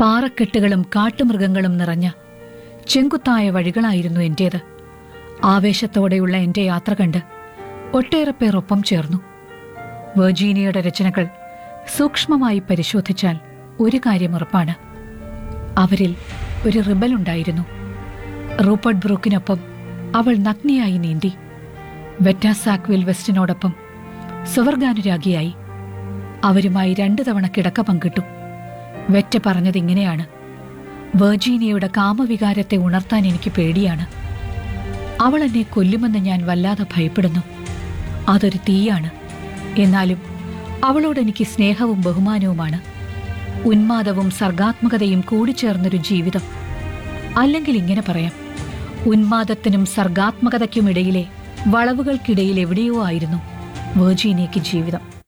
പാറക്കെട്ടുകളും കാട്ടുമൃഗങ്ങളും നിറഞ്ഞ ചെങ്കുത്തായ വഴികളായിരുന്നു എന്റേത് ആവേശത്തോടെയുള്ള എന്റെ യാത്ര കണ്ട് ഒട്ടേറെ പേർ ഒപ്പം ചേർന്നു വെർജീനിയയുടെ രചനകൾ സൂക്ഷ്മമായി പരിശോധിച്ചാൽ ഒരു കാര്യം ഉറപ്പാണ് അവരിൽ ഒരു റിബൽ ഉണ്ടായിരുന്നു റൂപ്പർട്ട് ബ്രൂക്കിനൊപ്പം അവൾ നഗ്നിയായി നീന്തി വെറ്റ സാക്വിൽ വെസ്റ്റിനോടൊപ്പം സുവർഗാനുരാഗിയായി അവരുമായി രണ്ടു തവണ കിടക്ക പങ്കിട്ടു വെറ്റ പറഞ്ഞത് ഇങ്ങനെയാണ് വെർജീനിയയുടെ കാമവികാരത്തെ ഉണർത്താൻ എനിക്ക് പേടിയാണ് അവൾ എന്നെ കൊല്ലുമെന്ന് ഞാൻ വല്ലാതെ ഭയപ്പെടുന്നു അതൊരു തീയാണ് എന്നാലും അവളോട് എനിക്ക് സ്നേഹവും ബഹുമാനവുമാണ് ഉന്മാദവും സർഗാത്മകതയും കൂടിച്ചേർന്നൊരു ജീവിതം അല്ലെങ്കിൽ ഇങ്ങനെ പറയാം ഉന്മാദത്തിനും സർഗാത്മകതയ്ക്കുമിടയിലെ വളവുകൾക്കിടയിൽ എവിടെയോ ആയിരുന്നു വെർജീനിയയ്ക്ക് ജീവിതം